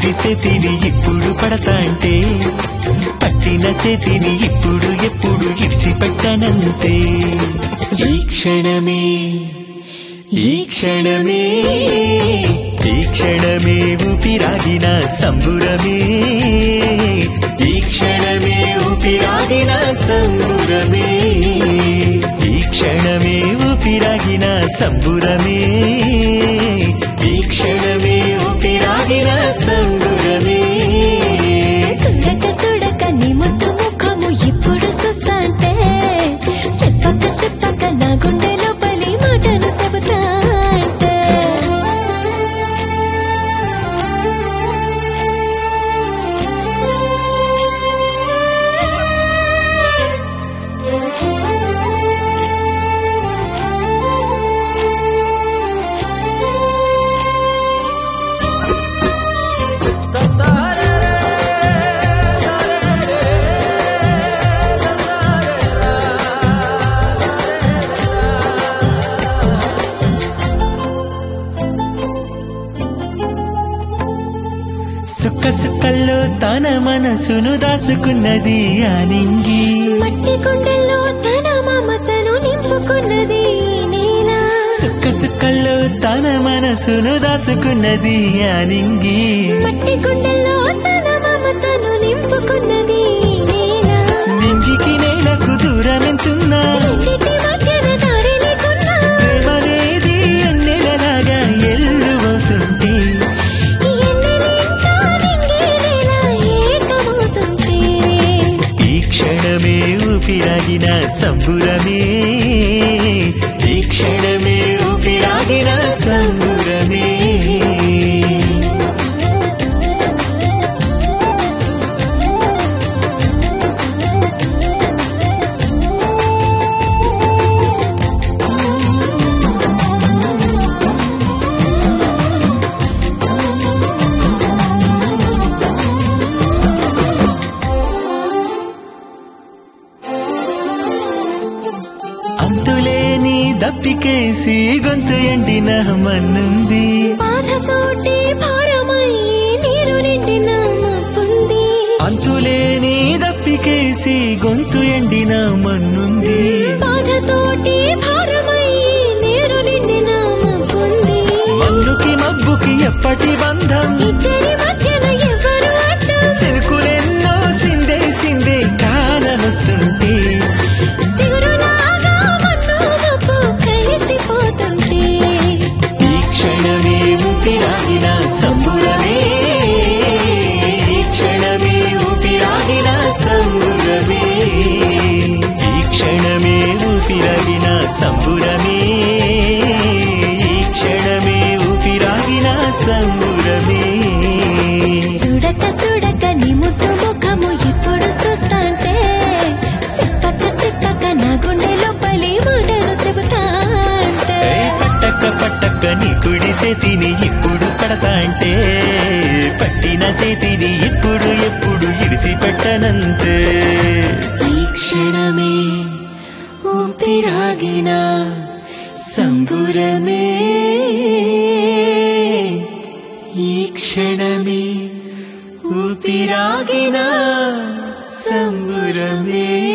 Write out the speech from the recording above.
కుడి చేతిని ఇప్పుడు పడతా అంటే పట్టిన చేతిని ఇప్పుడు ఎప్పుడు ఇడిచిపెట్టనంతే ఈ క్షణమే ఈ క్షణమే ఈ క్షణమే ఊపిరాగిన సంబురమే ఈ క్షణమే ఊపిరాగిన సంబురమే ఈ క్షణమే ఊపిరాగిన సంబురమే ఈ క్షణమే ఊపిరాగిన సంబురమే సుడక సుడక నీ ముద్దు ముఖము ఇప్పుడు చూస్తాంటే చెప్పక చెప్పక నా గుండె లోపలి మాటను చెబుతా అంటే సుక్క సుక్కల్లో తన మనసును దాసుకున్నది ఆ నింగి మట్టి గుండెల్లో తన మమతను నింపుకున్నది ఈ నేల సుక్క సుక్కల్లో తన మనసును దాసుకున్నది ఆ నింగి మట్టి గుండెల్లో తన మమతను నింపుకున్నది ఈ నేల నింగికి నేలకు దూరమెంతున్నా రెండిటి మధ్యన దారి లేకున్నా ప్రేమనేది ఎన్నెలలాగా ఎల్లువవుతుంటే ఎన్నెలింటా నింగినేలా ఏకమవుతుంటే ఈ క్షణమే ఊపిరాగిన సంబురమే ఈ క్షణమే ఊపిరాగిన సంబురమే అంతులేని దప్పికేసి గొంతు ఎండిన మన్నుంది బాధతోటి భారమై నీరు నిండిన మబ్బుంది అంతులేని దప్పికేసి గొంతు ఎండిన మన్నుంది బాధతోటి భారమై నీరు నిండిన మబ్బుంది మన్నుకి మబ్బుకి ఎప్పటి బంధం ఇద్దరి మధ్యన ఎవరు అడ్డం సిరుకులెన్నో సిందే సిందే కాలమొస్తుంటే సిగురులాగా మన్ను మబ్బు కలిసిపోతుంటే ఈ క్షణమే ఊపిరాగిన సంబురమే ఈ క్షణమే ఊపిరాగిన సంబురమే ఈ క్షణమే ఊపిరాగిన సంబురమే ఈ క్షణమే ఊపిరాగిన సంబురమే సుడక సుడక నీ ముద్దు ముఖము ఇప్పుడు చూస్తాంటే సిప్పక సిప్పక నా గుండె లోపలి మాటను చెబుతాంటే ఏయ్ పట్టక్క పట్టక్క నీ కుడి చేతిని ఇప్పుడు పడతా అంటే పట్టిన చేతిని ఇప్పుడు ఎప్పుడు ఇడిచిపెట్టనంతే ఈ క్షణమే ఊపిరాగిన సంబురమే ఈ క్షణమే ఊపిరాగిన సంబురమే